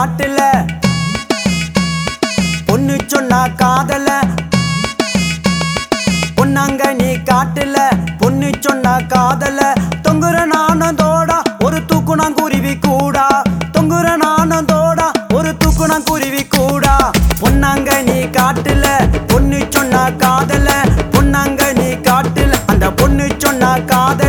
காட்டுல பொண்ணு சொன்னா காதல பொன்னாங்க நீ காட்டுல பொண்ணு சொன்னா காதல தொங்குற நானந்தோடா ஒரு தூக்குனாங்குருவி கூடா தொங்குற நானந்தோடா ஒரு தூக்குனாங்குருவி கூடா பொன்னாங்க நீ காட்டுல பொண்ணு சொன்னா காதல பொன்னாங்க நீ காட்டுல அந்த பொண்ணு சொன்னா காதல